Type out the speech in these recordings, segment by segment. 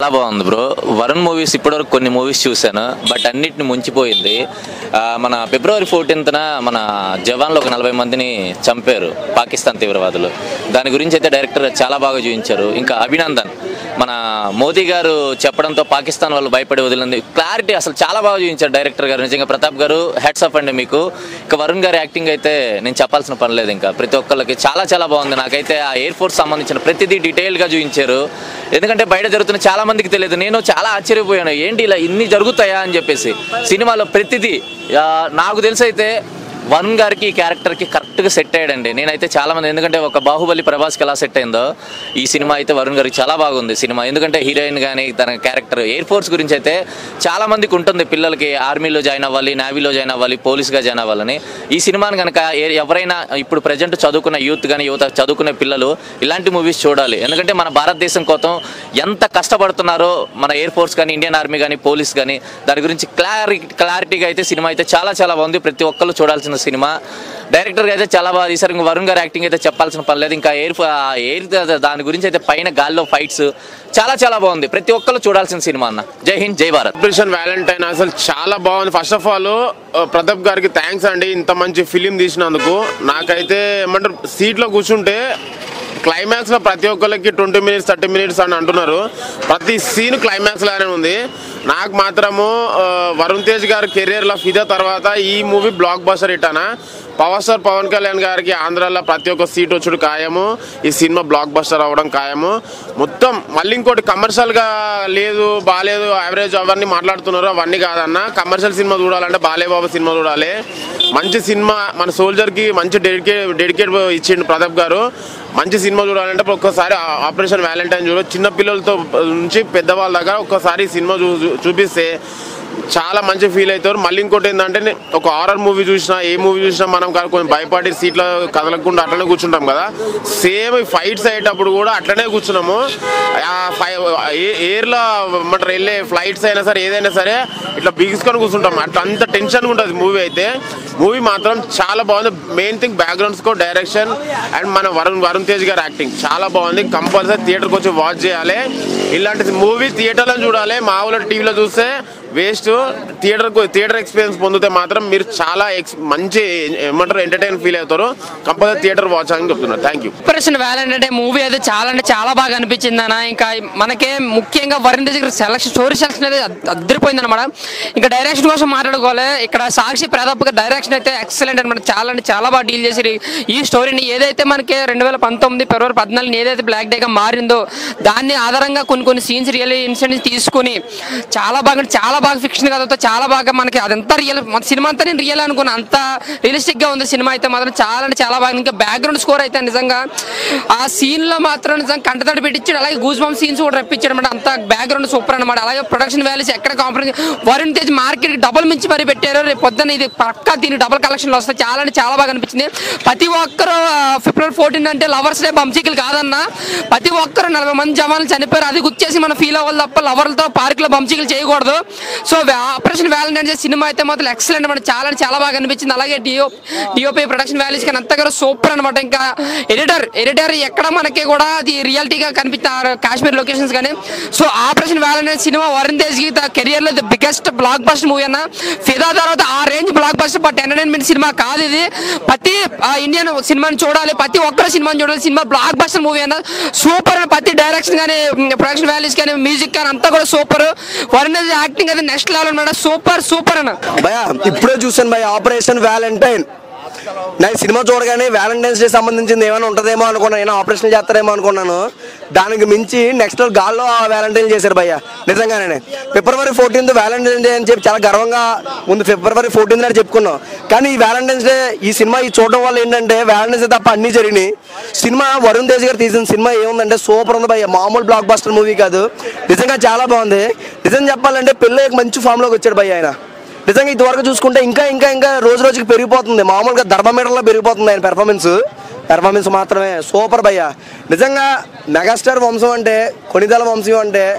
చాలా బాగుంది bro Varun movies ఇప్పటివరకు కొన్ని మూవీస్ చూశాను బట్ అన్నిటిని ముంచిపోయింది ఆ, మన ఫిబ్రవరి ఫోర్టీన్త్న మన జవాన్లో ఒక నలభై మందిని చంపారు పాకిస్తాన్ తీవ్రవాదులు దాని గురించి అయితే డైరెక్టర్ చాలా బాగా చూపించారు ఇంకా అభినందన్ మన మోదీ గారు చెప్పడంతో పాకిస్తాన్ వాళ్ళు భయపడి వదిలింది క్లారిటీ అసలు చాలా బాగా చూపించారు డైరెక్టర్ గారు నిజంగా ప్రతాప్ గారు హెడ్స్ అప్ అండి మీకు ఇంకా వరుణ్ గారి యాక్టింగ్ అయితే నేను చెప్పాల్సిన పని లేదు ఇంకా ప్రతి ఒక్కళ్ళకి చాలా చాలా బాగుంది నాకైతే ఆ ఎయిర్ ఫోర్స్ సంబంధించిన ప్రతిదీ డీటెయిల్గా చూపించారు ఎందుకంటే బయట జరుగుతున్న చాలా మందికి తెలియదు నేను చాలా ఆశ్చర్యపోయాను ఏంటి ఇలా ఇన్ని జరుగుతాయా అని చెప్పేసి సినిమాలో ప్రతిదీ ఆ, నాకు తెలిసి అయితే వరుణ్ గారికి ఈ క్యారెక్టర్కి కరెక్ట్గా సెట్ అయ్యాడండి నేనైతే చాలా మంది ఎందుకంటే ఒక బాహుబలి ప్రభాస్కి ఎలా సెట్ అయిందో ఈ సినిమా అయితే వరుణ్ గారికి చాలా బాగుంది సినిమా ఎందుకంటే హీరోయిన్ కానీ తన క్యారెక్టర్ ఎయిర్ ఫోర్స్ గురించి అయితే చాలా మందికి ఉంటుంది పిల్లలకి ఆర్మీలో జాయిన్ అవ్వాలి నేవీలో జాయిన్ అవ్వాలి పోలీస్గా జాయిన్ అవ్వాలని ఈ సినిమాని కనుక ఏ- ఎవరైనా ఇప్పుడు ప్రజెంట్ చదువుకున్న యూత్ కానీ యువత చదువుకునే పిల్లలు ఇలాంటి మూవీస్ చూడాలి ఎందుకంటే మన భారతదేశం కోసం ఎంత కష్టపడుతున్నారో మన ఎయిర్ ఫోర్స్ కానీ ఇండియన్ ఆర్మీ కానీ పోలీస్ కానీ దాని గురించి క్లారి క్లారిటీగా అయితే సినిమా అయితే చాలా చాలా బాగుంది ప్రతి ఒక్కరు చూడాల్సిన సినిమా డైరెక్టర్ అయితే చాలా బాగా తీశారు ఇంకా వరుణ్ గారి యాక్టింగ్ అయితే చెప్పాల్సిన పని లేదు ఇంకా ఎయిర్ ఎయిర్ దాని గురించి అయితే పైన గాల్లో ఫైట్స్ చాలా చాలా బాగుంది ప్రతి ఒక్కరు చూడాల్సిన సినిమా అన్న జై హింద్ జై భారత్ ఆపరేషన్ వ్యాలంటైన్ అసలు చాలా బాగుంది ఫస్ట్ ఆఫ్ ఆల్ ప్రతాప్ గారికి థ్యాంక్స్ అండి ఇంత మంచి ఫిలిం తీసినందుకు నాకైతే ఏమంటారు సీట్లో కూర్చుంటే క్లైమాక్స్ లో ప్రతి ఒక్కరికి ట్వంటీ మినిట్స్ థర్టీ మినిట్స్ అని అంటున్నారు ప్రతి సీన్ క్లైమాక్స్ లానే ఉంది నాకు మాత్రము ఆ, వరుణ్ తేజ్ గారి కెరీర్ లో ఫిదా తర్వాత ఈ మూవీ బ్లాక్ బస్టర్ ఇటానా పవర్ స్టార్ పవన్ కళ్యాణ్ గారికి ఆంధ్రాలో ప్రతి ఒక్క సీట్ వచ్చుడు ఖాయము ఈ సినిమా బ్లాక్ బస్టర్ అవ్వడం ఖాయము మొత్తం మళ్ళీ ఇంకోటి కమర్షియల్ గా లేదు బాగాలేదు యావరేజ్ అవన్నీ మాట్లాడుతున్నారు అవన్నీ కాదన్న కమర్షియల్ సినిమా చూడాలంటే బాలే బాబు సినిమా చూడాలి మంచి సినిమా మన సోల్జర్ కి మంచి డెడికేట్ డెడికేట్ ఇచ్చిండు ప్రతాప్ గారు మంచి సినిమా చూడాలంటే ఒక్కసారి ఆపరేషన్ వ్యాలంటైన్ చూడ చిన్న పిల్లలతో నుంచి పెద్దవాళ్ళ దాకా ఒక్కసారి ఈ సినిమా చూ చూ- చూపిస్తే చాలా మంచి ఫీల్ అవుతారు మళ్ళీ ఇంకోటి ఏంటంటే నే- ఒక హారర్ మూవీ చూసినా ఏ మూవీ చూసినా మనం కాదు కొంచెం భయపడి సీట్లో కదలకుండా అట్లనే కూర్చుంటాం కదా సేమ్ ఫైట్స్ అయ్యేటప్పుడు కూడా అట్లనే కూర్చున్నాము ఆ ఫై ఎయిర్లో ఏమంటారు వెళ్ళే ఫ్లైట్స్ అయినా సరే ఏదైనా సరే ఇట్లా బిగుసుకొని కూర్చుంటాం అట్లా అంత టెన్షన్ ఉంటుంది మూవీ అయితే మూవీ మాత్రం చాలా బాగుంది main thing background score direction and మన వరుణ్ వరుణ్ తేజ్ గారి యాక్టింగ్ చాలా బాగుంది కంపల్సరీ థియేటర్కి వచ్చి వాచ్ చేయాలి ఇలాంటి మూవీ థియేటర్లో చూడాలి మామూలు టీవీలో చూస్తే వేస్ట్ థియేటర్ థియేటర్ ఎక్స్పీరియన్స్ పొందితే మాత్రం మీరు చాలా ex- మంచి ఏమంటారు ఎంటర్టైన్ ఫీల్ అవుతారు కంపల్సరీ థియేటర్ వాచ్ అని చెప్తున్నారు థ్యాంక్ యూ ఆపరేషన్ వ్యాలెంట్ అంటే మూవీ అయితే చాలా అంటే చాలా బాగా అనిపించింది అన్న ఇంకా మనకే ముఖ్యంగా వరుణ్ తేజ్ గారి సెలక్షన్ స్టోరీ సెలక్షన్ అయితే అద్- అద్దరిపోయింది అనమాట ఇంకా డైరెక్షన్ కోసం మాట్లాడుకోవాలి ఇక్కడ సాక్షి ప్రతాప్ గారి డైరెక్షన్ అయితే ఎక్సలెంట్ అనమాట చాలా అంటే చాలా బాగా డీల్ చేసి ఈ స్టోరీని ఏదైతే మనకి రెండు వేల పంతొమ్మిది ఫిబ్రవరి పద్నాలుగు ఏదైతే బ్లాక్ డేగా మారిందో దాన్ని ఆధారంగా కొన్ని కొన్ని సీన్స్ రియల్ ఇన్సిడెంట్స్ తీసుకుని చాలా బాగా చాలా బాగా ఫిక్షన్ కథతో చాలా బాగా మనకి అదంతా రియల్ మన సినిమా అంతా నేను రియల్ అనుకున్నా అంత రియలిస్టిక్ గా ఉంది సినిమా అయితే మాత్రం చాలా అంటే చాలా బాగా ఇంకా బ్యాక్గ్రౌండ్ స్కోర్ అయితే నిజంగా ఆ సీన్ లో మాత్రం నిజంగా కంటతడి పెట్టించాడు అలాగే గూస్ బంప్ సీన్స్ కూడా రప్పించాడు అనమాట అంత బ్యాక్గ్రౌండ్ సూపర్ అనమాట అలాగే ప్రొడక్షన్ వాల్యూస్ ఎక్కడ compromise Varun Tej market double మించి మరి పెట్టారు రేపు పొద్దున్న ఇది పక్కా దీని డబుల్ కలెక్షన్లు వస్తాయి చాలా అంటే చాలా బాగా అనిపించింది ప్రతి ఒక్కరు ఫిబ్రవరి ఫోర్టీన్ అంటే లవర్స్ డే బంసీకులు కాదన్న ప్రతి ఒక్కరు నలభై మంది జవాన్లు చనిపోయారు అది గుర్చేసి మనం ఫీల్ అవ్వాలి తప్ప లవర్లతో పార్క్ లో బంసీకులు చేయకూడదు సో ఆపరేషన్ వ్యాలంటైన్స్ సినిమా అయితే మాత్రం ఎక్సలెంట్ అనమాట చాలా అంటే చాలా బాగా అనిపించింది అలాగే డిఓ డిఓపి ప్రొడక్షన్ వాల్యూస్ కానీ అంతగా సూపర్ అనమాట ఇంకా ఎడిటర్ ఎడిటర్ ఎక్కడ మనకి కూడా అది రియాలిటీగా కనిపిస్తారు కాశ్మీర్ లొకేషన్స్ కానీ సో ఆపరేషన్ వ్యాలంటైన్స్ సినిమా వరుణ్ తేజ్ కి కెరియర్ లో the biggest blockbuster movie అన్న ఫిదా తర్వాత ఆ range blockbuster but entertainment సినిమా కాదు ఇది ప్రతి ఇండియన్ సినిమాని చూడాలి ప్రతి ఒక్కరు సినిమాని చూడాలి సినిమా బ్లాక్ బస్టర్ మూవీ అన్న సూపర్ ప్రతి డైరెక్షన్ కానీ ప్రొడక్షన్ వాల్యూస్ కానీ మ్యూజిక్ కానీ అంతా కూడా సూపర్ వరుణ్ తేజ్ యాక్టింగ్ అయితే నెక్స్ట్ లెవెల్ అనమాట సూపర్ సూపర్ అన్న భయ ఇప్పుడే చూసాను భయ ఆపరేషన్ వ్యాలంటైన్ నేను సినిమా చూడగానే వ్యాలంటైన్స్ డే సంబంధించింది ఏమైనా ఉంటుందేమో అనుకున్నాను నేను ఆపరేషన్ చేస్తారేమో అనుకున్నాను దానికి మించి నెక్స్ట్ గాల్లో ఆ వ్యాలంటైన్ చేశారు భయ్య నిజంగానే ఫిబ్రవరి ఫోర్టీన్త్ వ్యాలంటైన్స్ డే అని చెప్పి చాలా గర్వంగా ముందు ఫిబ్రవరి ఫోర్టీన్త్ నాడు చెప్పుకున్నాం కానీ ఈ వ్యాలంటైన్స్ డే ఈ సినిమా ఈ చూడడం వల్ల ఏంటంటే వ్యాలంటైన్స్ డే తప్ప అన్ని జరిగినాయి సినిమా వరుణ్ తేజ్ గారు తీసిన సినిమా ఏముందంటే సూపర్ ఉంది భయ్య మామూలు బ్లాక్ బస్టర్ మూవీ కాదు నిజంగా చాలా బాగుంది నిజం చెప్పాలంటే పెళ్ళి మంచి ఫామ్లోకి వచ్చాడు భయ్య ఆయన నిజంగా ఇదివరకు చూసుకుంటే ఇంకా ఇంకా ఇంకా రోజు రోజుకి పెరిగిపోతుంది మామూలుగా ధర్మమీటర్లో పెరిగిపోతుంది ఆయన పెర్ఫార్మెన్స్ పెర్ఫార్మెన్స్ మాత్రమే సూపర్ భయ్య నిజంగా మెగాస్టార్ వంశం అంటే కొనిదల వంశం అంటే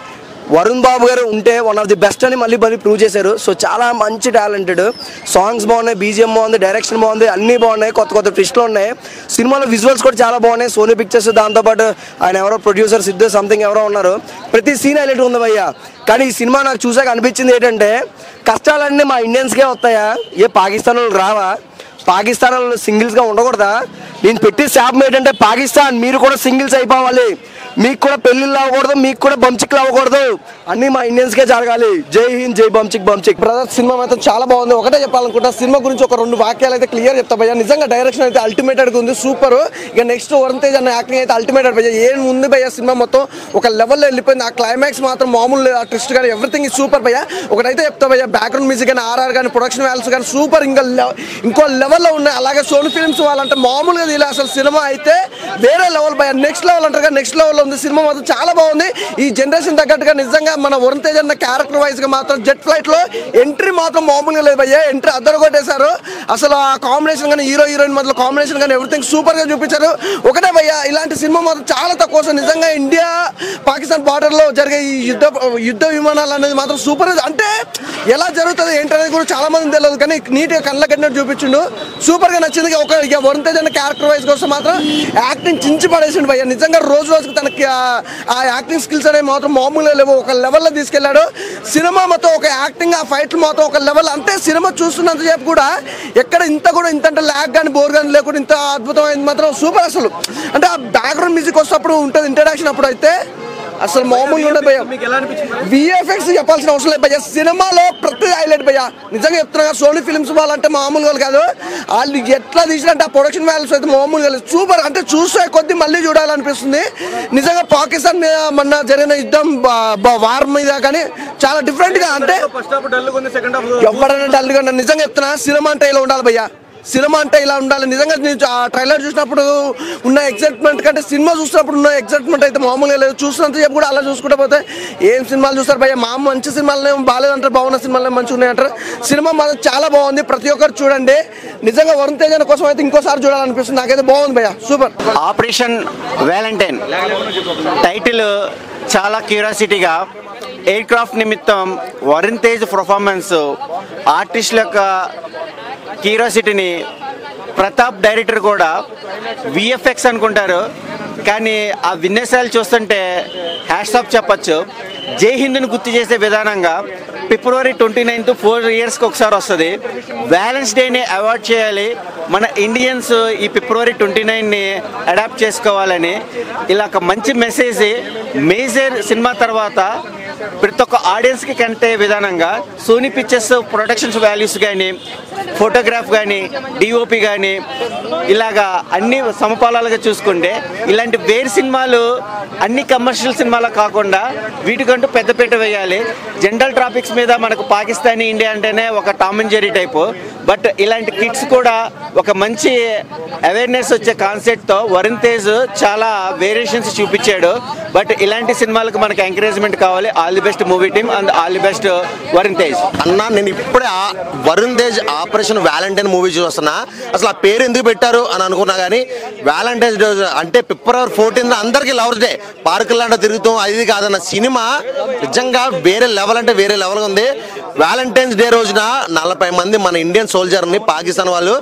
వరుణ్ బాబు గారు ఉంటే వన్ ఆఫ్ ది బెస్ట్ అని మళ్ళీ మళ్ళీ ప్రూవ్ చేశారు సో చాలా మంచి టాలెంటెడ్ సాంగ్స్ బాగున్నాయి బీజిఎం బాగుంది డైరెక్షన్ బాగుంది అన్నీ బాగున్నాయి కొత్త కొత్త ట్విస్ట్లు ఉన్నాయి సినిమాలో విజువల్స్ కూడా చాలా బాగున్నాయి సోనీ పిక్చర్స్ దాంతోపాటు ఆయన ఎవరో ప్రొడ్యూసర్ సిద్ధు సంథింగ్ ఎవరో ఉన్నారు ప్రతి సీన్ హైలైట్ ఉంది భయ్య కానీ ఈ సినిమా నాకు చూసాక అనిపించింది ఏంటంటే కష్టాలన్నీ మా ఇండియన్స్కే వస్తాయా ఏ పాకిస్తాన్ వాళ్ళు రావా పాకిస్తాన్ వాళ్ళు సింగిల్స్గా ఉండకూడదా నేను పెట్టి శాపం ఏంటంటే పాకిస్తాన్ మీరు కూడా సింగిల్స్ అయిపోవాలి మీకు కూడా పెళ్ళిళ్ళు అవ్వకూడదు మీకు కూడా బంచిక్లు అవ్వకూడదు అన్నీ మా ఇండియన్స్కే జరగాలి జై హింద్ జై బంచిక్ బంచిక్ బ్రదర్ సినిమా మాత్రం చాలా బాగుంది ఒకటే చెప్పాలనుకుంటా సినిమా గురించి ఒక రెండు వాక్యాలు అయితే క్లియర్ చెప్తా భయ్య నిజంగా డైరెక్షన్ అయితే అల్టిమేటెడ్ గా ఉంది సూపర్ ఇక నెక్స్ట్ వరుణ్ తేజ్ అన్న యాక్టింగ్ అయితే అల్టిమేటెడ్ భయ్య ఏం ఉంది భయ్య సినిమా మొత్తం ఒక లెవెల్లో వెళ్ళిపోయింది ఆ క్లైమాక్స్ మాత్రం మామూలు ఆ ట్విస్ట్ కానీ ఎవ్రీథింగ్ ఇస్ సూపర్ భయ్య ఒకటైతే చెప్తా భయ్య బ్యాక్గ్రౌండ్ మ్యూజిక్ కానీ ఆర్ఆర్ కానీ ప్రొడక్షన్ వాల్యూస్ కానీ సూపర్ ఇంకా లెవ- ఇంకో లెవెల్లో ఉన్నాయి అలాగే సోనీ ఫిల్మ్స్ వాళ్ళంటే మామూలుగా తీయలే అసలు సినిమా అయితే వేరే లెవెల్ భయ్య నెక్స్ట్ లెవెల్ అంటారు కదా నెక్స్ట్ లెవెల్ ఉంది సినిమా మాత్రం చాలా బాగుంది ఈ జనరేషన్ తగ్గట్టుగా నిజంగా మన వరుణ్ తేజ్ అన్న క్యారెక్టర్ వైజ్ గా మాత్రం జెట్ ఫ్లైట్ లో ఎంట్రీ మాత్రం మామూలుగా లేదు భయ్య ఎంట్రీ అద్దరు కొట్టేశారు అసలు ఆ కాంబినేషన్ కానీ హీరో హీరోయిన్ మధ్యలో కాంబినేషన్ కానీ ఎవ్రీథింగ్ సూపర్ గా చూపించారు ఒకటే భయ్య ఇలాంటి సినిమా మాత్రం చాలా తక్కువ వస్తుంది నిజంగా ఇండియా పాకిస్తాన్ బార్డర్ లో జరిగే ఈ యుద్ధ యుద్ధ విమానాలు అనేది మాత్రం సూపర్ అంటే ఎలా జరుగుతుంది ఏంటనేది కూడా చాలా మంది తెలియదు కానీ నీట్ గా కళ్ళ కట్టినట్టు చూపించిండు సూపర్ గా నచ్చింది ఇక ఒక ఇక వరుణ్ తేజ్ అన్న క్యారెక్టర్ వైజ్ కోసం మాత్రం యాక్టింగ్ చించి పడేసిండు భయ్య నిజంగా రోజు రోజుకి తనకి ఆ- ఆ యాక్టింగ్ స్కిల్స్ అనేవి మాత్రం మామూలుగా లేవు ఒక లెవెల్లో తీసుకెళ్లాడు సినిమా మొత్తం ఒక యాక్టింగ్ ఆ ఫైట్లు మాత్రం ఒక లెవెల్ అంటే సినిమా చూస్తున్నంత సేపు కూడా ఎక్కడ ఇంత కూడా ఇంత అంటే ల్యాగ్ కానీ బోర్ కానీ లేకుండా ఇంత అద్భుతమైంది మాత్రం సూపర్ అసలు అంటే ఆ బ్యాక్గ్రౌండ్ మ్యూజిక్ వస్తప్పుడు ఉంటుంది ఇంట్రడక్షన్ అప్పుడు అయితే అసలు మామూలుగా ఉండదు భయ్య విఎఫ్ఎక్స్ చెప్పాల్సిన అవసరం లేదు భయ్య సినిమాలో ప్రతి హైలైట్ భయ్య నిజంగా చెప్తున్నా సోనీ ఫిల్మ్స్ వాళ్ళంటే మామూలు వాళ్ళు కాదు వాళ్ళు ఎట్లా తీసినట్టు ఆ ప్రొడక్షన్ వాల్యూస్ అయితే మామూలుగా లేదు సూపర్ అంటే చూసే కొద్దీ మళ్ళీ చూడాలనిపిస్తుంది నిజంగా పాకిస్తాన్ మీద మొన్న జరిగిన యుద్ధం బ- బ- వార్ మీద కానీ చాలా డిఫరెంట్ గా అంటే ఎవరైనా డల్గా ఉన్నా నిజంగా చెప్తున్నా సినిమా అంటే ఇలా ఉండాలి భయ్య సినిమా అంటే ఇలా ఉండాలి నిజంగా నేను ఆ ట్రైలర్ చూసినప్పుడు ఉన్న ఎగ్జైట్మెంట్ కంటే సినిమా చూసినప్పుడు ఉన్న ఎగ్జైట్మెంట్ అయితే మామూలుగా లేదు చూసినంత సేపు కూడా అలా చూసుకుంటే పోతే ఏం సినిమాలు చూస్తారు భయ్య మా మంచి సినిమాలనే బాగాలేదంటారు బాగున్న సినిమాలనే మంచిగా ఉన్నాయంటారు సినిమా మాత్రం చాలా బాగుంది ప్రతి ఒక్కరు చూడండి నిజంగా వరుణ్ తేజ్ అన్న కోసం అయితే ఇంకోసారి చూడాలనిపిస్తుంది నాకైతే బాగుంది భయ్య సూపర్ ఆపరేషన్ వ్యాలంటైన్ టైటిల్ చాలా క్యూరియాసిటీగా ఎయిర్ క్రాఫ్ట్ నిమిత్తం వరుణ్ తేజ్ పర్ఫార్మెన్స్ ఆర్టిస్టుల యొక్క క్యూరియాసిటీని ప్రతాప్ డైరెక్టర్ కూడా విఎఫ్ఎక్స్ అనుకుంటారు కానీ ఆ విన్యాసాలు చూస్తుంటే హ్యాష్ ఆఫ్ చెప్పచ్చు జై హింద్ని గుర్తు చేసే విధానంగా ఫిబ్రవరి ట్వంటీ నైన్త్ ఫోర్ ఇయర్స్కి ఒకసారి వస్తుంది వ్యాలెన్స్ డేని అవాయిడ్ చేయాలి మన ఇండియన్స్ ఈ ఫిబ్రవరి ట్వంటీ నైన్ని అడాప్ట్ చేసుకోవాలని ఇలా ఒక మంచి మెసేజ్ మేజర్ సినిమా తర్వాత ప్రతి ఒక్క ఆడియన్స్కి కంటే విధానంగా సోనీ పిక్చర్స్ ప్రొడక్షన్స్ వాల్యూస్ కానీ ఫోటోగ్రాఫ్ కానీ డిఓపి కానీ ఇలాగా అన్ని సమపాలాలుగా చూసుకుంటే ఇలాంటి వేరు సినిమాలు అన్ని కమర్షియల్ సినిమాలు కాకుండా వీటికంటూ పెద్దపీట వేయాలి జనరల్ ట్రాఫిక్స్ మీద మనకు పాకిస్తానీ ఇండియా అంటేనే ఒక Tom and Jerry type but ఇలాంటి కిడ్స్ కూడా ఒక మంచి అవేర్నెస్ వచ్చే కాన్సెప్ట్తో వరుణ్ తేజ్ చాలా వేరియేషన్స్ చూపించాడు బట్ ఇలాంటి సినిమాలకు మనకి ఎంకరేజ్మెంట్ కావాలి all the best movie team and all the best Varun Tej అన్న నేను ఇప్పుడే ఆ Varun Tej operation valentine movie చూస్తున్నా అసలు ఆ పేరు ఎందుకు పెట్టారు అని అనుకున్నా కానీ వ్యాలంటైన్స్ డే అంటే ఫిబ్రవరి ఫోర్టీన్త్ అందరికీ లవర్స్ డే పార్కులంటే తిరుగుతాం అది ఇది కాదన్న సినిమా నిజంగా వేరే లెవెల్ అంటే వేరే లెవెల్ ఉంది వ్యాలంటైన్స్ డే రోజున నలభై మంది మన ఇండియన్ సోల్జర్ని పాకిస్తాన్ వాళ్ళు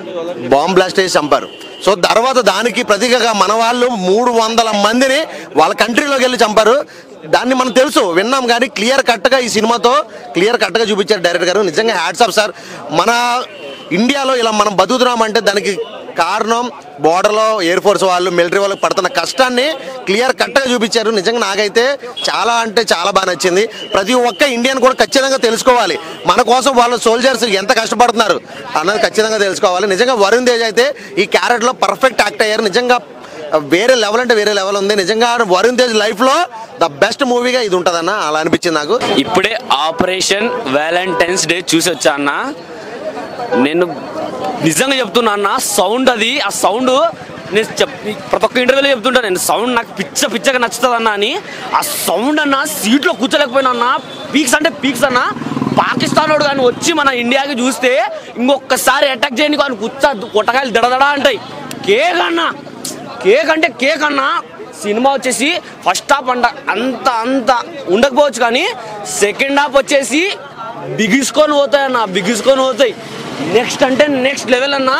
బాంబ్ బ్లాస్ట్ చేసి చంపారు సో తర్వాత దానికి ప్రతీకగా మన వాళ్ళు మూడు వందల మందిని వాళ్ళ కంట్రీలోకి వెళ్ళి చంపారు దాన్ని మనం తెలుసు విన్నాం కానీ క్లియర్ కట్గా ఈ సినిమాతో క్లియర్ కట్గా చూపించారు డైరెక్టర్ గారు నిజంగా హ్యాట్స్ ఆఫ్ సార్ మన ఇండియాలో ఇలా మనం బతుకుతున్నామంటే దానికి కారణం బోర్డర్లో ఎయిర్ ఫోర్స్ వాళ్ళు మిలిటరీ వాళ్ళు పడుతున్న కష్టాన్ని క్లియర్ కట్గా చూపించారు నిజంగా నాకైతే చాలా అంటే చాలా బాగా నచ్చింది ప్రతి ఒక్క ఇండియన్ కూడా ఖచ్చితంగా తెలుసుకోవాలి మన కోసం వాళ్ళ సోల్జర్స్ ఎంత కష్టపడుతున్నారు అన్నది ఖచ్చితంగా తెలుసుకోవాలి నిజంగా వరుణ్ తేజ్ అయితే ఈ క్యారెక్టర్లో పర్ఫెక్ట్ యాక్ట్ అయ్యారు నిజంగా వేరే లెవెల్ అంటే వేరే లెవెల్ ఉంది నిజంగా వరుణ్ తేజ్ లైఫ్లో ద బెస్ట్ మూవీగా ఇది ఉంటుందన్న అలా అనిపించింది నాకు ఇప్పుడే ఆపరేషన్ వ్యాలంటైన్స్ డే చూసి వచ్చా అన్న నేను నిజంగా చెప్తున్నా అన్న సౌండ్ అది ఆ సౌండ్ నేను చెప్ ప్రతి ఒక్క ఇంటర్వ్యూలో చెప్తుంటా నేను సౌండ్ నాకు పిచ్చ పిచ్చగా నచ్చుతుంది అన్న అని ఆ సౌండ్ అన్న సీట్లో కూర్చోలేకపోయినా అన్న పీక్స్ అంటే పీక్స్ అన్న పాకిస్తాన్ వాడు కానీ వచ్చి మన ఇండియాకి చూస్తే ఇంకొకసారి అటాక్ చేయని కానీ కూర్చో కొట్టకాయలు దడదడా అంటాయి కేక్ అన్న కేక్ అంటే కేక్ అన్న సినిమా వచ్చేసి ఫస్ట్ హాఫ్ అంట అంత అంత ఉండకపోవచ్చు కానీ సెకండ్ హాఫ్ వచ్చేసి బిగిసుకొని పోతాయి అన్న బిగిసుకొని పోతాయి నెక్స్ట్ అంటే నెక్స్ట్ లెవెల్ అన్న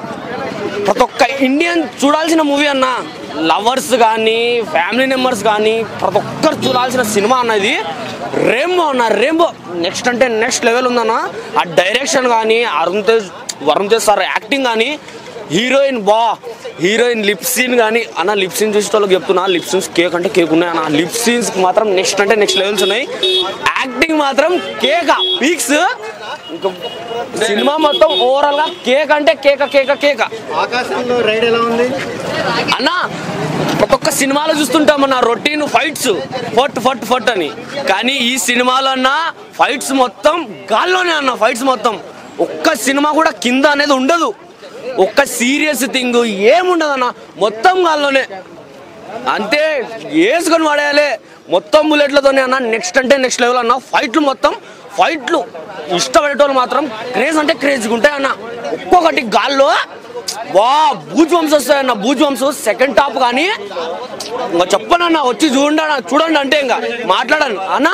ప్రతి ఒక్క ఇండియన్ చూడాల్సిన మూవీ అన్న లవర్స్ కానీ ఫ్యామిలీ మెంబర్స్ కానీ ప్రతి ఒక్కరు చూడాల్సిన సినిమా అన్నది రేంబో అన్న రేంబో నెక్స్ట్ అంటే నెక్స్ట్ లెవెల్ ఉందన్న ఆ డైరెక్షన్ కానీ అరుణ్ తేజ్ వరుణ్ తేజ్ సార్ యాక్టింగ్ కానీ హీరోయిన్ బా హీరోయిన్ లిప్ సీన్ కానీ అన్న లిప్ సీన్ చూసే వాళ్ళకి చెప్తున్నా లిప్ సీన్స్ కేక్ అంటే కేక్ ఉన్నాయి అన్న లిప్ సీన్స్ మాత్రం నెక్స్ట్ అంటే నెక్స్ట్ లెవెల్స్ ఉన్నాయి యాక్టింగ్ మాత్రం కేక్ పీక్స్ ఇంకా సినిమా మొత్తం ఓవరాల్ గా కేక్ అంటే కేక కేక కేక ఆకాశంలో రైడ్ ఎలా ఉంది అన్న ప్రతి ఒక్క సినిమాలో చూస్తుంటాం అన్న రొటీన్ ఫైట్స్ ఫట్ ఫట్ ఫట్ అని కానీ ఈ సినిమాలో అన్న ఫైట్స్ మొత్తం గాల్లోనే అన్న ఫైట్స్ మొత్తం ఒక్క సినిమా కూడా కింద అనేది ఉండదు ఒక్క సీరియస్ థింగ్ ఏముండదు అన్న మొత్తం గాల్లోనే అంతే వేసుకొని పడేయాలి మొత్తం బుల్లెట్లతోనే అన్న నెక్స్ట్ అంటే నెక్స్ట్ లెవెల్ అన్న ఫైట్లు మొత్తం ఫైట్లు ఇష్టపడేటోళ్ళు మాత్రం క్రేజ్ అంటే క్రేజ్గా ఉంటాయి అన్న ఒక్కొక్కటి గాల్లో వా బూజ్ వంశ వస్తాయన్న బూజ్ వంశ సెకండ్ టాప్ కానీ ఇంకా చెప్పనన్న వచ్చి చూడండి చూడండి అంటే ఇంకా మాట్లాడాను అన్న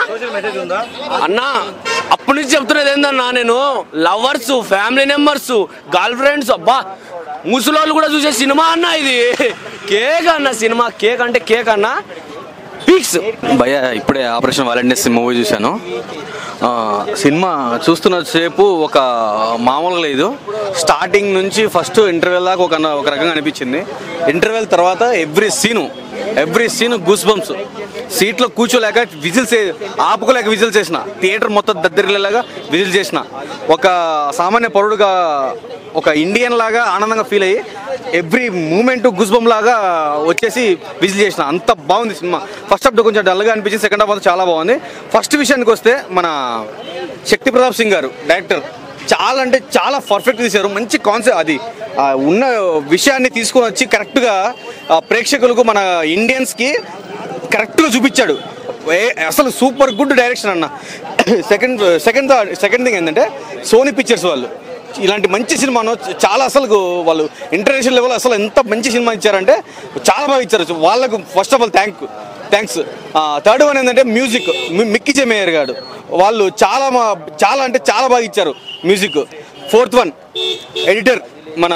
అన్న అప్పటి నుంచి చెప్తున్నది ఏందన్నా నేను lovers family members girlfriends అబ్బా ముసలోళ్ళు కూడా చూసే సినిమా అన్న ఇది కేక్ అన్న సినిమా కేక్ అంటే కేక్ అన్న పీక్స్ భయ ఇప్పుడే ఆపరేషన్ వాలంటీర్స్ మూవీ చూశాను ఆ, సినిమా చూస్తున్న సేపు ఒక మామూలుగా లేదు స్టార్టింగ్ నుంచి ఫస్ట్ ఇంటర్వెల్ దాకా ఒక ఒక రకంగా అనిపించింది ఇంటర్వెల్ తర్వాత every scene every scene goose bumps సీట్లో కూర్చోలేక విజిల్స్ ఆపుకోలేక విజిల్ చేసిన థియేటర్ మొత్తం దద్దరిల్లేలాగా విజిల్ చేసిన ఒక సామాన్య పౌరుడుగా ఒక ఇండియన్ లాగా ఆనందంగా ఫీల్ అయ్యి ఎవ్రీ మూమెంట్ గుజ్బం లాగా వచ్చేసి విజిల్ చేసిన అంత బాగుంది సినిమా ఫస్ట్ హాఫ్ కొంచెం డల్గా అనిపించింది సెకండ్ హాఫ్ చాలా బాగుంది ఫస్ట్ విషయానికి వస్తే మన శక్తి ప్రతాప్ సింగ్ గారు డైరెక్టర్ చాలా అంటే చాలా పర్ఫెక్ట్ తీశారు మంచి కాన్సెప్ట్ అది ఆ, ఉన్న విషయాన్ని తీసుకొని వచ్చి కరెక్ట్గా ప్రేక్షకులకు మన ఇండియన్స్కి కరెక్ట్గా చూపించాడు ఏ- అసలు సూపర్ గుడ్ డైరెక్షన్ అన్న సెకండ్ సెకండ్ సెకండ్ థింగ్ ఏంటంటే సోనీ పిక్చర్స్ వాళ్ళు ఇలాంటి మంచి సినిమాను చాలా అసలు వాళ్ళు ఇంటర్నేషనల్ లెవెల్ అసలు ఎంత మంచి సినిమా ఇచ్చారంటే చాలా బాగా ఇచ్చారు వాళ్ళకు first of all thank thanks third one ఏంటంటే మ్యూజిక్ మిక్కి చెమేయర్ గారు వాళ్ళు చాలా మా- చాలా అంటే చాలా బాగా ఇచ్చారు మ్యూజిక్ ఫోర్త్ వన్ ఎడిటర్ మన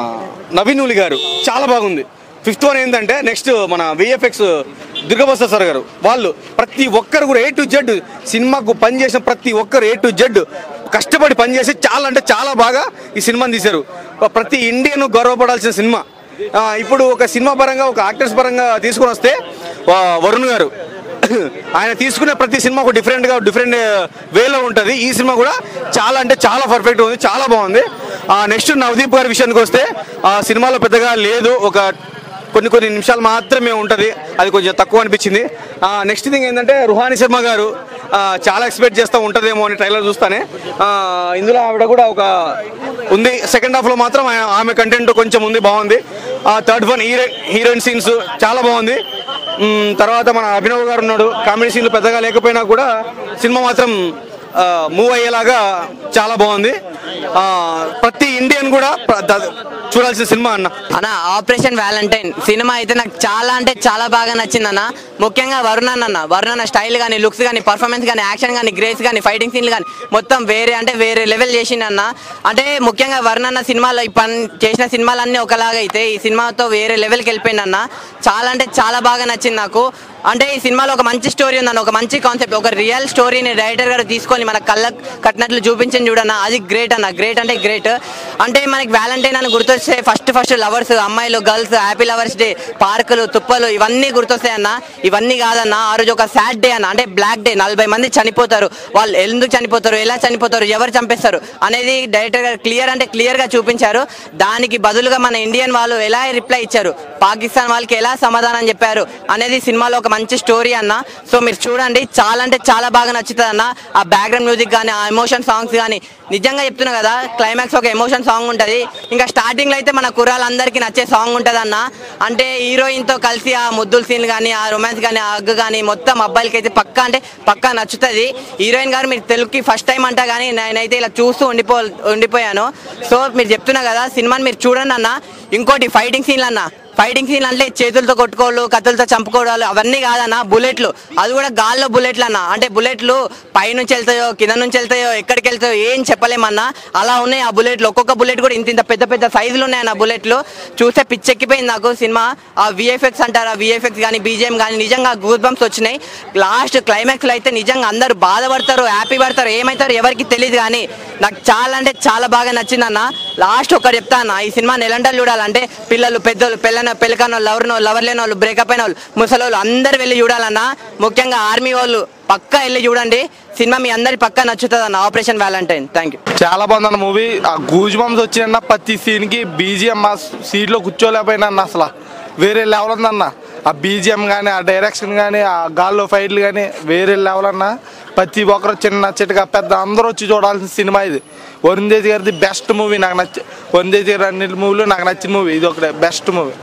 నవీన్ ఉలి గారు చాలా బాగుంది ఫిఫ్త్ వన్ ఏంటంటే నెక్స్ట్ మన విఎఫ్ఎక్స్ దుర్గబస్త సార్ గారు వాళ్ళు ప్రతి ఒక్కరు కూడా ఏ టు జెడ్ సినిమాకు పనిచేసిన ప్రతి ఒక్కరు ఏ టు జెడ్ కష్టపడి పనిచేసి చాలా అంటే చాలా బాగా ఈ సినిమాని తీశారు ప్రతి ఇండియన్ గౌరవపడాల్సిన సినిమా ఆ, ఇప్పుడు ఒక సినిమా పరంగా ఒక యాక్టర్స్ పరంగా తీసుకొని వస్తే ఆ, వరుణ్ గారు ఆయన తీసుకునే ప్రతి సినిమా ఒక డిఫరెంట్గా డిఫరెంట్ వేలో ఉంటుంది ఈ సినిమా కూడా చాలా అంటే చాలా పర్ఫెక్ట్ ఉంది చాలా బాగుంది నెక్స్ట్ నవదీప్ గారి విషయానికి వస్తే ఆ సినిమాలో పెద్దగా లేదు ఒక కొన్ని కొన్ని నిమిషాలు మాత్రమే ఉంటుంది అది కొంచెం తక్కువ అనిపించింది నెక్స్ట్ థింగ్ ఏంటంటే రుహాని శర్మ గారు ఆ, చాలా ఎక్స్పెక్ట్ చేస్తూ ఉంటుందేమో అని ట్రైలర్ చూస్తానే ఆ, ఇందులో ఆవిడ కూడా ఒక ఉంది సెకండ్ హాఫ్లో మాత్రం ఆయన- ఆమె కంటెంట్ కొంచెం ఉంది బాగుంది third one hero heroine scenes చాలా బాగుంది మ్, తర్వాత మన అభినవ్ గారు ఉన్నాడు కామెడీ సీన్లు పెద్దగా లేకపోయినా కూడా సినిమా మాత్రం మూవ్ అయ్యేలాగా చాలా బాగుంది ఆ, ప్రతి ఇండియన్ కూడా ప్ర- ద- చూడాల్సిన సినిమా అన్న అన్న ఆపరేషన్ వ్యాలంటైన్ సినిమా అయితే నాకు చాలా అంటే చాలా బాగా నచ్చింది అన్న ముఖ్యంగా వరుణ్ అన్న అన్న వరుణ్ అన్న స్టైల్ కానీ లుక్స్ కానీ పర్ఫార్మెన్స్ కానీ యాక్షన్ కానీ గ్రేస్ కానీ ఫైటింగ్ సీన్లు కానీ మొత్తం వేరే అంటే వేరే లెవెల్ చేసిండు అన్న అంటే ముఖ్యంగా వరుణ్ అన్న సినిమాలో ఈ పని చేసిన సినిమాలన్నీ ఒకలాగా అయితే ఈ సినిమాతో వేరే లెవెల్కి వెళ్ళిపోయింది అన్న చాలా అంటే చాలా బాగా నచ్చింది నాకు అంటే ఈ సినిమాలో ఒక మంచి స్టోరీ ఉందన్న ఒక మంచి కాన్సెప్ట్ ఒక రియల్ స్టోరీని డైరెక్టర్ గారు తీసుకొని మన కళ్ళ కట్టినట్లు చూపించింది చూడన్న అది గ్రేట్ అన్న గ్రేట్ అంటే గ్రేట్ అంటే మనకి వ్యాలంటైన్ అని గుర్తొస్తే ఫస్ట్ ఫస్ట్ లవర్స్ అమ్మాయిలు గర్ల్స్ హ్యాపీ లవర్స్ డే పార్కులు తుప్పలు ఇవన్నీ గుర్తొస్తాయి అన్న ఇవన్నీ కాదన్న ఆ రోజు ఒక సాడ్ డే అన్న అంటే బ్లాక్ డే నలభై మంది చనిపోతారు వాళ్ళు ఎందుకు చనిపోతారు ఎలా చనిపోతారు ఎవరు చంపేస్తారు అనేది డైరెక్టర్ గారు క్లియర్ అంటే క్లియర్ గా చూపించారు దానికి బదులుగా మన ఇండియన్ వాళ్ళు ఎలా రిప్లై ఇచ్చారు పాకిస్తాన్ వాళ్ళకి ఎలా సమాధానం చెప్పారు అనేది సినిమాలో ఒక మంచి స్టోరీ అన్న సో మీరు చూడండి చాలా అంటే చాలా బాగా నచ్చుతుంది అన్న ఆ బ్యాక్గ్రౌండ్ మ్యూజిక్ కానీ ఆ ఎమోషన్ సాంగ్స్ కానీ నిజంగా చెప్తున్నా కదా క్లైమాక్స్ ఒక ఎమోషన్ సాంగ్ ఉంటుంది ఇంకా స్టార్టింగ్ లో అయితే మన కుర్రాళ్ళందరికీ నచ్చే సాంగ్ ఉంటుంది అన్న అంటే హీరోయిన్ తో కలిసి ఆ ముద్దుల సీన్ కానీ ఆ రొమాన్స్ కానీ ఆ హగ్ కానీ మొత్తం అబ్బాయిలకి అయితే పక్కా అంటే పక్కా నచ్చుతుంది హీరోయిన్ గారు మీరు తెలుగుకి ఫస్ట్ టైం అంటా కానీ నేనైతే ఇలా చూస్తూ ఉండిపో ఉండిపోయాను సో మీరు చెప్తున్నా కదా సినిమాని మీరు చూడండి అన్న ఇంకోటి ఫైటింగ్ సీన్లు అన్న ఫైటింగ్ సీన్ అంటే చేతులతో కొట్టుకోవాలి కత్తులతో చంపుకోవడాలు అవన్నీ కాదన్న బుల్లెట్లు అది కూడా గాల్లో బుల్లెట్లు అన్న అంటే బుల్లెట్లు పైనుంచి వెళ్తాయో కింద నుంచి వెళ్తాయో ఎక్కడికి వెళ్తాయో ఏం చెప్పలేమన్నా అలా ఉన్నాయి ఆ బుల్లెట్లు ఒక్కొక్క బుల్లెట్ కూడా ఇంత ఇంత పెద్ద పెద్ద సైజులు ఉన్నాయి అన్న బుల్లెట్లు చూస్తే పిచ్చెక్కిపోయింది నాకు సినిమా ఆ విఎఫ్ఎక్స్ అంటారు ఆ విఎఫ్ఎక్స్ కానీ బీజేఎం కానీ నిజంగా గూస్ బంప్స్ వచ్చినాయి లాస్ట్ క్లైమాక్స్ లో అయితే నిజంగా అందరూ బాధపడతారు హ్యాపీ పడతారు ఏమవుతారు ఎవరికి తెలియదు కానీ నాకు చాలా అంటే చాలా బాగా నచ్చింది అన్న లాస్ట్ ఒకటి చెప్తా అన్న ఈ సినిమా నెలంటలు చూడాలంటే పిల్లలు పెద్దలు పిల్లన పెళ్ళకన్న లవర్నో లవర్ లేని వాళ్ళు బ్రేకప్ అయిన వాళ్ళు ముసలి వాళ్ళు అందరు వెళ్ళి చూడాలన్నా ముఖ్యంగా ఆర్మీ వాళ్ళు పక్కా వెళ్ళి చూడండి సినిమా మీ అందరి పక్కా నచ్చుతుంది అన్న ఆపరేషన్ వ్యాలంటైన్ థ్యాంక్ యూ చాలా బాగుందన్న మూవీ ఆ గూజ్ బంప్స్ వచ్చిన ప్రతి సీన్ కి బీజిఎం మా సీట్లో కూర్చోలేకపోయినా అన్న అసలు వేరే లెవెల్ ఉందన్న ఆ బీజిఎం కానీ ఆ డైరెక్షన్ కానీ ఆ గాల్లో ఫైట్లు కానీ వేరే లెవెల్ అన్న ప్రతి ఒక్కరు చిన్న చిట్టగా పెద్ద అందరూ వచ్చి చూడాల్సిన సినిమా ఇది వరుణ్ తేజ్ గారిది బెస్ట్ మూవీ నాకు నచ్చి వరుణ్ తేజ్ గారి అన్ని మూవీలు నాకు నచ్చిన మూవీ ఇది ఒకటే బెస్ట్ మూవీ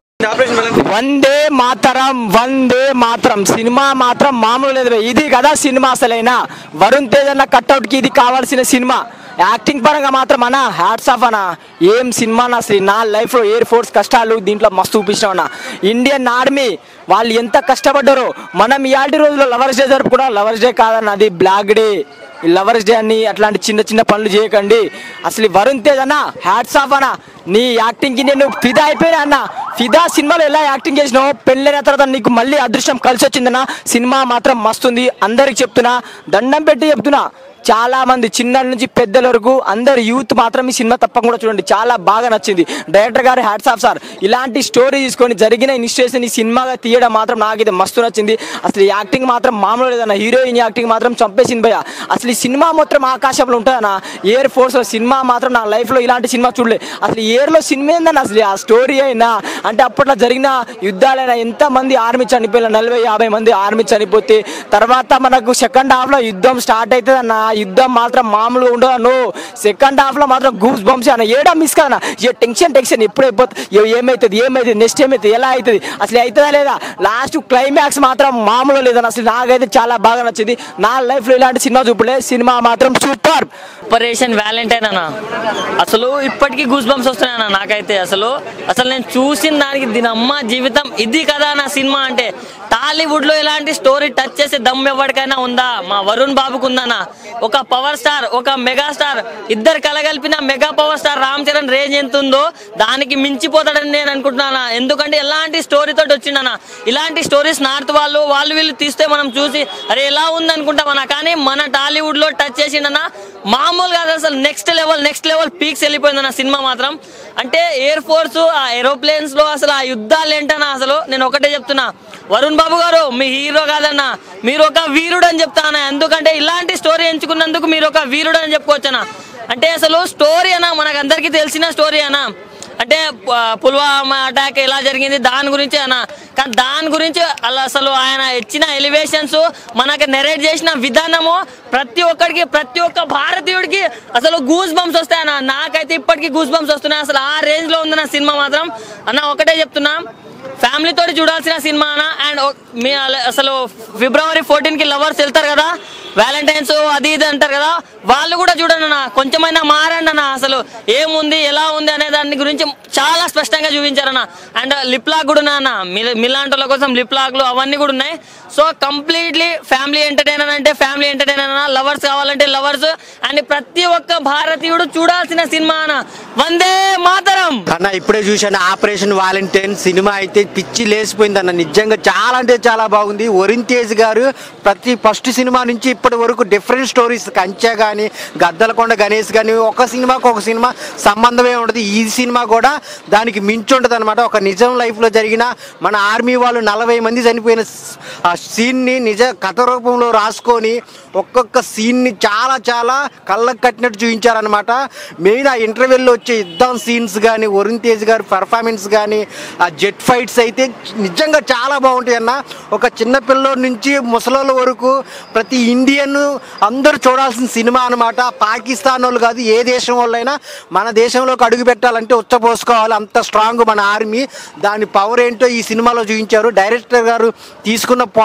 వందే మాతరం వందే మాత్రం సినిమా మాత్రం మామూలు లేదు భయ్. ఇది కదా సినిమా అసలైనా వరుణ్ తేజ్ అన్న కట్అవుట్ కి ఇది కావాల్సిన సినిమా యాక్టింగ్ పరంగా మాత్రం అన్న హ్యాట్స్ ఆఫ్ అన్న ఏం సినిమా అన్న అసలు నా లైఫ్ లో ఎయిర్ ఫోర్స్ కష్టాలు దీంట్లో మస్తు చూపించినాం అన్న ఇండియన్ ఆర్మీ వాళ్ళు ఎంత కష్టపడ్డారో మనం ఇయాల్టి రోజుల్లో లవర్స్ డే జరుపుకున్నా లవర్స్ డే కాదన్న అది బ్లాక్ డే ఈ లవర్స్ డే అని అట్లాంటి చిన్న చిన్న పనులు చేయకండి అసలు ఈ వరుణ్ తేజ్ అన్న హ్యాట్స్ ఆఫ్ అన్న నీ యాక్టింగ్ కి నేను ఫిదా అయిపోయినా అన్న ఫిదా సినిమాలో ఎలా యాక్టింగ్ చేసినావు పెళ్ళైన తర్వాత నీకు మళ్ళీ అదృష్టం కలిసి వచ్చిందన్న సినిమా మాత్రం మస్తుంది అందరికి చెప్తున్నా దండం పెట్టి చెప్తున్నా చాలా మంది చిన్న నుంచి పెద్దల వరకు అందరు యూత్ మాత్రం ఈ సినిమా తప్పకుండా చూడండి చాలా బాగా నచ్చింది డైరెక్టర్ గారు హ్యాట్స్ ఆఫ్ సార్ ఇలాంటి స్టోరీ తీసుకొని జరిగిన ఇన్స్టేషన్ ఈ సినిమాగా తీయడం మాత్రం నాకైతే మస్తు నచ్చింది అసలు యాక్టింగ్ మాత్రం మామూలు లేదన్న హీరోయిన్ యాక్టింగ్ మాత్రం చంపేసింది భయ అసలు ఈ సినిమా మొత్తం ఆకాశంలో ఉంటుందన్న ఎయిర్ ఫోర్స్ లో సినిమా మాత్రం నా లైఫ్ లో ఇలాంటి సినిమా చూడలే అసలు ఎయిర్ లో సినిమా ఏందన్న అసలు ఆ స్టోరీ అయినా అంటే అప్పట్లో జరిగిన యుద్ధాలైనా ఎంత మంది ఆర్మీ చనిపోయిన నలభై యాభై మంది ఆర్మీ చనిపోతే తర్వాత మనకు సెకండ్ హాఫ్ లో యుద్ధం స్టార్ట్ అవుతుంది అన్న ఆ యుద్ధం మాత్రం మామూలుగా ఉండదు అన్న సెకండ్ హాఫ్ లో మాత్రం గూస్ బంప్స్ అన్న ఏడా మిస్ కదన్న ఏ టెన్షన్ టెన్షన్ ఎప్పుడు అయిపోతుంది ఏ- ఏమైతుంది ఏమైతుంది నెక్స్ట్ ఏమైతుంది ఎలా అవుతుంది అసలు అవుతుందా లేదా లాస్ట్ క్లైమాక్స్ మాత్రం మామూలు లేదన్న అసలు నాకైతే చాలా బాగా నచ్చింది నా లైఫ్ లో ఇలాంటి సినిమా చూపలే సినిమా మాత్రం సూపర్ ఆపరేషన్ వ్యాలంటైన్ అన్న అసలు ఇప్పటికీ గూస్ బంప్స్ వస్తున్నాయన్న నాకైతే అసలు అసలు నేను చూసిన దానికి దీని అమ్మ జీవితం ఇది కదా నా సినిమా అంటే టాలీవుడ్ లో ఇలాంటి స్టోరీ టచ్ చేసే దమ్ ఎవరికైనా ఉందా మా వరుణ్ బాబుకు ఉందన్న ఒక పవర్ స్టార్ ఒక మెగా స్టార్ ఇద్దరు కలగలిపిన mega power star Ram Charan range ఎంత ఉందో దానికి మించిపోతాడని నేను అనుకుంటున్నాను ఎందుకంటే ఎలాంటి స్టోరీ తోటి వచ్చిండన్న ఇలాంటి స్టోరీస్ నార్త్ వాళ్ళు వాళ్ళు వీళ్ళు తీస్తే మనం చూసి అరే ఎలా ఉంది అనుకుంటామన్నా కానీ మన టాలీవుడ్ లో టచ్ చేసిండన్న మామూలుగా కాదు అసలు next level next level peaks వెళ్ళిపోయిందన్న సినిమా మాత్రం అంటే ఎయిర్ ఫోర్స్ ఆ ఏరోప్లేన్స్ లో అసలు ఆ యుద్ధాలు ఏంటన్నా అసలు నేను ఒకటే చెప్తున్నా వరుణ్ బాబు గారు మీ హీరో కాదన్నా మీరు ఒక వీరుడు అని చెప్తానా ఎందుకంటే ఇలాంటి స్టోరీ ఎంచుకున్నందుకు మీరు ఒక వీరుడు అని చెప్పుకోవచ్చనా అంటే అసలు స్టోరీ అన్నా మనకు అందరికీ తెలిసిన స్టోరీ అన్నా అంటే ప- పుల్వామా అటాక్ ఎలా జరిగింది దాని గురించి అన్న కానీ దాని గురించి అలా అసలు ఆయన ఇచ్చిన ఎలివేషన్స్ మనకి నెరేట్ చేసిన విధానము ప్రతి ఒక్కడికి ప్రతి ఒక్క భారతీయుడికి అసలు గూస్ బంప్స్ వస్తాయి అన్న నాకైతే ఇప్పటికీ గూస్ బంప్స్ వస్తున్నాయి అసలు ఆ రేంజ్ లో ఉంది నా సినిమా మాత్రం అన్న ఒకటే చెప్తున్నా ఫ్యామిలీ తోటి చూడాల్సిన సినిమా అన్న అండ్ మీ అల- అసలు ఫిబ్రవరి ఫోర్టీన్ కి లవర్స్ వెళ్తారు కదా వ్యాలంటైన్స్ అది ఇది అంటారు కదా వాళ్ళు కూడా చూడండి అన్న కొంచెమైనా మారండి అన్న అసలు ఏముంది ఎలా ఉంది అనే దాని గురించి చాలా స్పష్టంగా చూపించారన్న అండ్ లిప్ లాక్ కూడా ఉన్నాయి అన్న మీ- మీలాంటి వాళ్ళ కోసం లిప్ లాక్లు అవన్నీ కూడా ఉన్నాయి సో కంప్లీట్లీ ఫ్యామిలీ ఎంటర్టైనర్ అంటే ఫ్యామిలీ ఎంటర్టైనర్ అన్న లవర్స్ కావాలంటే లవర్స్ అండ్ ప్రతి ఒక్క భారతీయుడు చూడాల్సిన సినిమా అన్న వందే మాతరం అన్న ఇప్పుడే చూశాను ఆపరేషన్ వాలంటైన్ సినిమా అయితే పిచ్చి లేసిపోయింది అన్న నిజంగా చాలా అంటే చాలా బాగుంది వరుణ్ తేజ్ గారు ప్రతి ఫస్ట్ సినిమా నుంచి ఇప్పటి వరకు డిఫరెంట్ స్టోరీస్ కంచె కానీ గద్దలకొండ గణేష్ కానీ ఒక సినిమాకి ఒక సినిమా సంబంధమే ఉండదు ఈ సినిమా కూడా దానికి మించి ఉంటుంది అనమాట ఒక నిజం లైఫ్లో జరిగిన మన ఆర్మీ వాళ్ళు నలభై మంది చనిపోయిన స్- ఆ సీన్ని నిజ కథ రూపంలో రాసుకొని ఒక్కొక్క సీన్ని చాలా చాలా కళ్ళకు కట్టినట్టు చూపించారనమాట మెయిన్ ఆ ఇంటర్వెల్లో వచ్చే యుద్ధం సీన్స్ కానీ వరుణ్ తేజ్ గారి పర్ఫార్మెన్స్ కానీ ఆ జెట్ ఫైట్స్ అయితే నిజంగా చాలా బాగుంటాయి అన్న ఒక చిన్న పిల్లోడి నుంచి ముసలోళ్ళ వరకు ప్రతి ఇండియన్ అందరూ చూడాల్సిన సినిమా అనమాట పాకిస్తాన్ వాళ్ళు కాదు ఏ దేశం వాళ్ళైనా మన దేశంలోకి అడుగు పెట్టాలంటే ఉచ్చపోసుకోవాలి అంత స్ట్రాంగ్ మన ఆర్మీ దాని పవర్ ఏంటో ఈ సినిమాలో చూపించారు డైరెక్టర్ గారు తీసుకున్న పాయింట్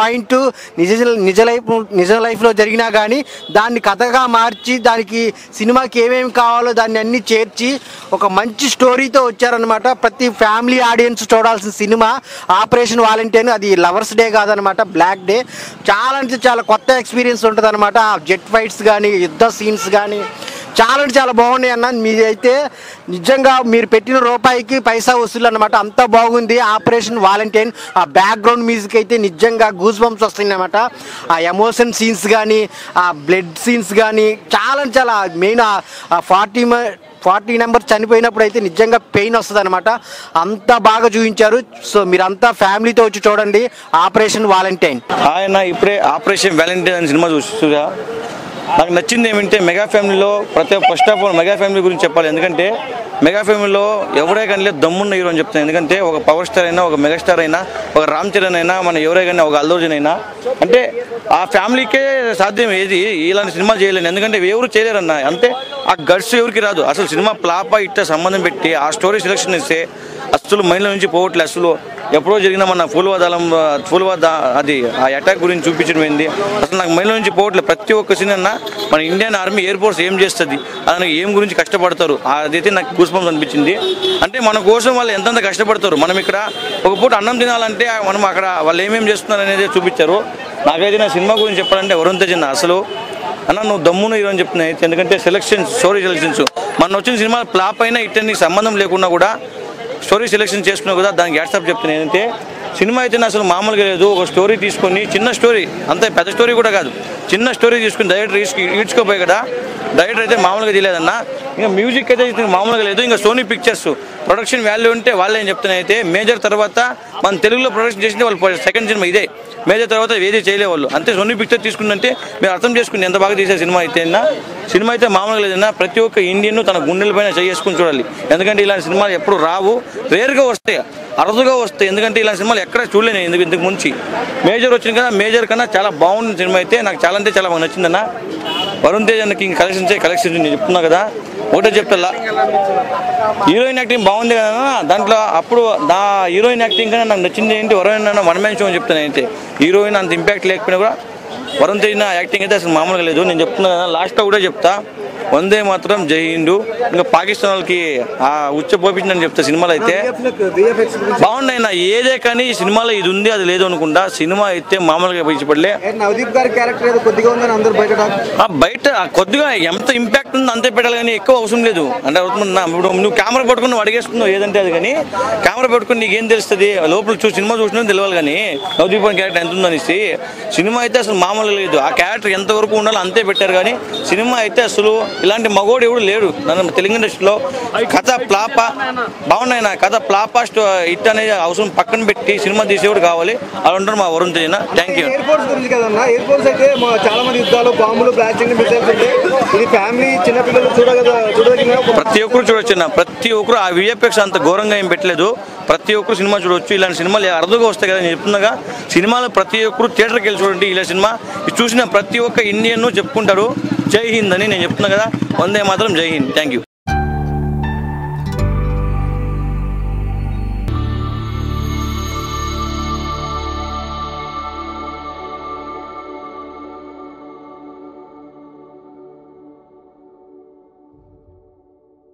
పాయింట్ నిజ నిజ లైఫ్ నిజ లైఫ్లో జరిగినా కానీ దాన్ని కథగా మార్చి దానికి సినిమాకి ఏమేమి కావాలో దాన్ని అన్ని చేర్చి ఒక మంచి స్టోరీతో వచ్చారనమాట ప్రతి ఫ్యామిలీ ఆడియన్స్ చూడాల్సిన సినిమా ఆపరేషన్ వాలంటీర్ అది లవర్స్ డే కాదనమాట బ్లాక్ డే చాలా అంటే చాలా కొత్త ఎక్స్పీరియన్స్ ఉంటుంది అనమాట జెట్ ఫైట్స్ కానీ యుద్ధ సీన్స్ కానీ చాలా అంటే చాలా బాగున్నాయి అన్న మీదైతే నిజంగా మీరు పెట్టిన రూపాయికి పైసా వసూలు అనమాట అంత బాగుంది ఆపరేషన్ వాలంటీర్ ఆ బ్యాక్గ్రౌండ్ మ్యూజిక్ అయితే నిజంగా గూస్ బంప్స్ వస్తాయి అనమాట ఆ ఎమోషన్ సీన్స్ కానీ ఆ బ్లడ్ సీన్స్ కానీ చాలా అంటే చాలా మెయిన్ ఆ ఫార్టీ ఫార్టీ నెంబర్ చనిపోయినప్పుడు అయితే నిజంగా పెయిన్ వస్తుంది అనమాట అంత బాగా చూపించారు సో మీరంతా ఫ్యామిలీతో వచ్చి చూడండి ఆపరేషన్ వాలంటైన్ ఆయన ఇప్పుడే ఆపరేషన్ వ్యాలంటైన్ అనే సినిమా చూస్తురా నాకు నచ్చింది ఏమంటే మెగా ఫ్యామిలీలో ప్రతి first of all mega family గురించి చెప్పాలి ఎందుకంటే మెగా ఫ్యామిలీలో ఎవరే కానీ లేదు దమ్మున్న హీరో అని చెప్తాను ఎందుకంటే ఒక పవర్ స్టార్ అయినా ఒక మెగాస్టార్ అయినా ఒక రామ్ చరణ్ అయినా మన ఎవరే కానీ ఒక అల్లు అర్జున్ అయినా అంటే ఆ ఫ్యామిలీకే సాధ్యం ఏది ఇలాంటి సినిమా చేయలేను ఎందుకంటే ఎవరు చేయలేరన్న అంటే ఆ గడ్స్ ఎవరికి రాదు అసలు సినిమా ప్లాపా ఇట్ట సంబంధం పెట్టి ఆ స్టోరీ సెలెక్షన్ ఇస్తే అసలు మైండ్లో నుంచి పోవట్లేదు అసలు ఎప్పుడో జరిగిన మన ఫూల్వాదలం ఫూల్వాద అది ఆ అటాక్ గురించి చూపించడం ఏంది అసలు నాకు మైండ్లో నుంచి పోవట్లేదు ప్రతి ఒక్క సినిమా మన ఇండియన్ ఆర్మీ ఎయిర్ ఫోర్స్ ఏం చేస్తుంది దానికి ఏం గురించి కష్టపడతారు అదైతే నాకు గూస్బంప్స్ అనిపించింది అంటే మన కోసం వాళ్ళు ఎంతెంత కష్టపడతారు మనం ఇక్కడ ఒక పూట అన్నం తినాలంటే మనం అక్కడ వాళ్ళు ఏమేమి చేస్తున్నారు అనేది చూపించారు నాకైతే నా సినిమా గురించి చెప్పాలంటే వరుణ్ తేజ్ అన్న అసలు అన్న నువ్వు దమ్మును హీరో అని చెప్తున్నాయి ఎందుకంటే సెలక్షన్స్ స్టోరీ సెలక్షన్స్ మన వచ్చిన సినిమా ఫ్లాప్ అయినా ఇట్ట నీకు సంబంధం లేకున్నా కూడా స్టోరీ సెలెక్షన్ చేసుకున్నా కూడా దానికి వాట్సాప్ చెప్తున్నాను ఏంటంటే సినిమా అయితే అసలు మామూలుగా లేదు ఒక స్టోరీ తీసుకొని చిన్న స్టోరీ అంతే పెద్ద స్టోరీ కూడా కాదు చిన్న స్టోరీ తీసుకుని డైరెక్టర్ ఈడ్చుకోపోయి కదా డైరెక్టర్ అయితే మామూలుగా తెలియదన్న ఇంకా మ్యూజిక్ అయితే ఇది మామూలుగా లేదు ఇంకా సోనీ పిక్చర్స్ ప్రొడక్షన్ వాల్యూ ఉంటే వాళ్ళే ఏం చెప్తున్నా అయితే మేజర్ తర్వాత మన తెలుగులో ప్రొడక్షన్ చేసింది వాళ్ళు సెకండ్ సినిమా ఇదే మేజర్ తర్వాత ఏది చేయలే వాళ్ళు అంతే సోనీ పిక్చర్ తీసుకుందంటే మీరు అర్థం చేసుకుని ఎంత బాగా తీసే సినిమా అయితే అన్నా సినిమా అయితే మామూలుగా లేదన్నా ప్రతి ఒక్క ఇండియన్ తన గుండెల పైన చేసుకుని చూడాలి ఎందుకంటే ఇలాంటి సినిమాలు ఎప్పుడు రావు రేర్గా వస్తాయి అరుదుగా వస్తాయి ఎందుకంటే ఇలాంటి సినిమాలు ఎక్కడ చూడలేను ఎందుకు ఇంతకు ముంచి మేజర్ వచ్చింది కదా మేజర్ కన్నా చాలా బాగుంది సినిమా అయితే నాకు చాలా అంటే చాలా బాగా నచ్చిందన్న వరుణ్ తేజ్ అన్నకి ఇంక కలెక్షన్స్ కలెక్షన్స్ నేను చెప్తున్నా కదా ఒకటే చెప్తా హీరోయిన్ యాక్టింగ్ బాగుంది కదా దాంట్లో అప్పుడు దా హీరోయిన్ యాక్టింగ్ కన్నా నాకు నచ్చింది ఏంటి వరుణ్ అన్న వన్ మ్యాన్ షో అని చెప్తాను అయితే హీరోయిన్ అంత ఇంపాక్ట్ లేకపోయినా కూడా వరుణ్ తేజ్ నా యాక్టింగ్ అయితే అసలు మామూలుగా లేదు నేను చెప్తున్నా కదా లాస్ట్లో కూడా చెప్తా వందే మాత్రం జై హిందూ ఇంకా పాకిస్తాన్ వాళ్ళకి ఆ ఉచ్చ పోపించిందని చెప్తా సినిమాలో అయితే బాగున్నాయి నా ఏదే కానీ ఈ సినిమాలో ఇది ఉంది అది లేదు అనుకుంటా సినిమా అయితే మామూలుగా ఇష్టపడలే నవదీప్ గారి క్యారెక్టర్ ఏదో కొద్దిగా ఉందని అందరూ బయట talk. ఆ బయట ఆ కొద్దిగా ఎంత ఇంపాక్ట్ ఉందో అంతే పెట్టాలి కానీ ఎక్కువ అవసరం లేదు అంటే అవుతుంది నా- ఇప్పుడు నువ్వు కెమెరా పట్టుకుని నువ్వు అడిగేస్తున్నావు ఏదంటే అది కానీ కెమెరా పట్టుకుని నీకు ఏం తెలుస్తుంది లోపల చూ సినిమా చూసినా తెలియాలి కానీ నవదీప్ క్యారెక్టర్ ఎంత ఉందనేసి సినిమా అయితే అసలు మామూలుగా లేదు ఆ క్యారెక్టర్ ఎంతవరకు ఉండాలో అంతే పెట్టారు కానీ సినిమా అయితే అసలు ఇలాంటి మగోడు ఎవడు లేడు నన్ను తెలుగు ఇండస్ట్రీలో కథ ప్లాప బాగున్నాయి నా కథ ప్లాపా స్టో హిట్ అనేది అవసరం పక్కన పెట్టి సినిమా తీసేవాడు కావాలి అలా ఉంటారు మా వరుణ్ తేజన థ్యాంక్ యూ ఎయిర్ ఫోర్స్ గురించి కదన్నా ఎయిర్ ఫోర్స్ అయితే మా- చాలా మంది యుద్ధాలు బాంబులు బ్లాస్టింగ్ మిసైల్స్ ఉంటాయి ఇది ఫ్యామిలీ చిన్నపిల్లలు చూడగల చూడదగిన ఒక ప్రతి ఒక్కరు చూడొచ్చు నా ప్రతి ఒక్కరు ఆ విఎఫ్ఎక్స్ అంత ఘోరంగా ఏం పెట్టలేదు ప్రతి ఒక్కరు సినిమా చూడొచ్చు ఇలాంటి సినిమాలు అరుదుగా వస్తాయి కదా నేను చెప్తున్నాగా సినిమాలు ప్రతి ఒక్కరు థియేటర్కి వెళ్ళి చూడండి ఇలా సినిమా ఇది చూసిన ప్రతి ఒక్క ఇండియన్ చెప్పుకుంటారు జై హింద్ అని నేను చెప్తున్నా కదా వందే మాత్రం జై హింద్ థ్యాంక్ యూ